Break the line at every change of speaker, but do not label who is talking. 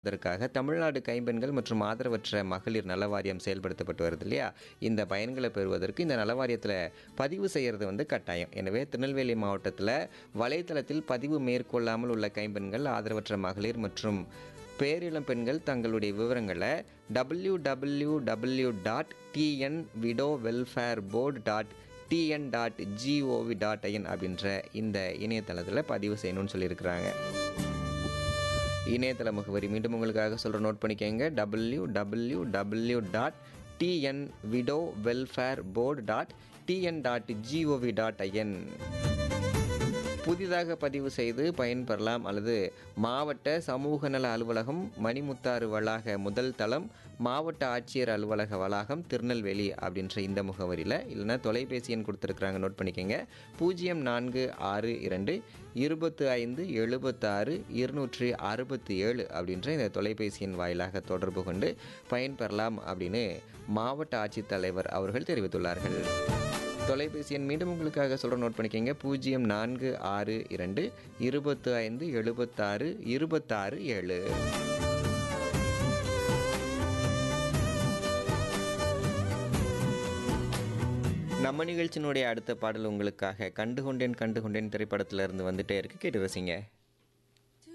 இதற்காக தமிழ்நாடு கைம்பெண்கள் மற்றும் ஆதரவற்ற மகளிர் நல வாரியம் செயல்படுத்தப்பட்டு வருது இல்லையா இந்த பயன்களை பெறுவதற்கு இந்த நல வாரியத்தில் பதிவு செய்கிறது வந்து கட்டாயம் எனவே திருநெல்வேலி மாவட்டத்தில் வலைத்தளத்தில் பதிவு மேற்கொள்ளாமல் உள்ள கைம்பெண்கள் ஆதரவற்ற மகளிர் மற்றும் பேரிளம் பெண்கள் தங்களுடைய விவரங்களை W W W dot TN widow welfare board dot TN dot GOV dot IN அப்படின்ற இந்த இணையதளத்தில் பதிவு செய்யணும்னு சொல்லியிருக்கிறாங்க இணையதள முகவரி மீண்டும் உங்களுக்காக சொல்கிற நோட் பண்ணிக்கோங்க W W W dot TN widow welfare board dot TN dot GOV dot IN புதிதாக பதிவு செய்து பயன்பெறலாம் அல்லது மாவட்ட சமூக நல அலுவலகம் மணிமுத்தாறு வளாக முதல் தளம் மாவட்ட ஆட்சியர் அலுவலக வளாகம் திருநெல்வேலி அப்படின்ற இந்த முகவரியில் இல்லைன்னா தொலைபேசி எண் கொடுத்துருக்குறாங்க நோட் பண்ணிக்கோங்க பூஜ்ஜியம் நான்கு ஆறு இரண்டு இருபத்து ஐந்து எழுபத்தாறு இருநூற்றி அறுபத்தி ஏழு அப்படின்ற இந்த தொலைபேசி எண் வாயிலாக தொடர்பு கொண்டு பயன்பெறலாம் அப்படின்னு மாவட்ட ஆட்சித்தலைவர் அவர்கள் தெரிவித்துள்ளார்கள் தொலைபேசி எண் மீண்டும் உங்களுக்காக சொல்கிற நோட் பண்ணிக்கோங்க பூஜ்ஜியம் நான்கு ஆறு இரண்டு இருபத்து ஐந்து எழுபத்தாறு இருபத்தாறு ஏழு நம்ம நிகழ்ச்சியினுடைய அடுத்த பாடல் உங்களுக்காக கண்டுகொண்டேன் கண்டுகொண்டேன் திரைப்படத்துல இருந்து வந்துட்டே இருக்கு கேட்டு ரசிங்க